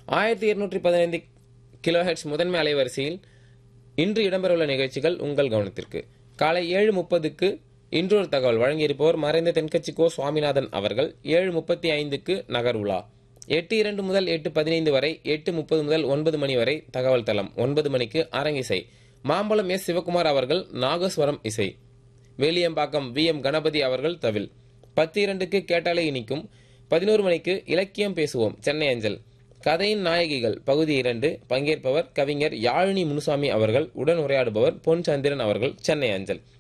ஆயிரத்தி இருநூற்றி பதினைந்து கிலோஹெட்ஸ் முதன்மை அலைவரிசையில் இன்று இடம்பெறவுள்ள நிகழ்ச்சிகள் உங்கள் கவனத்திற்கு காலை ஏழு முப்பதுக்கு இன்றொரு தகவல் வழங்கியிருப்பவர் மறைந்த தென்கட்சி கோ சுவாமிநாதன் அவர்கள் ஏழு முப்பத்தி ஐந்துக்கு நகர் உலா எட்டு இரண்டு முதல் எட்டு பதினைந்து வரை எட்டு முப்பது முதல் ஒன்பது மணி வரை தகவல் தளம் ஒன்பது மணிக்கு அரங்கிசை மாம்பழம் எஸ் சிவகுமார் அவர்கள் நாகஸ்வரம் இசை வேலியம்பாக்கம் வி எம் கணபதி அவர்கள் தவில் பத்து இரண்டுக்கு கேட்டாலே இனிக்கும் பதினோரு மணிக்கு இலக்கியம் பேசுவோம் சென்னை அஞ்சல் கதையின் நாயகிகள் பகுதி இரண்டு பங்கேற்பவர் கவிஞர் யாழினி முனுசாமி அவர்கள் உடன் உரையாடுபவர் பொன் சந்திரன் அவர்கள் சென்னை அஞ்சல்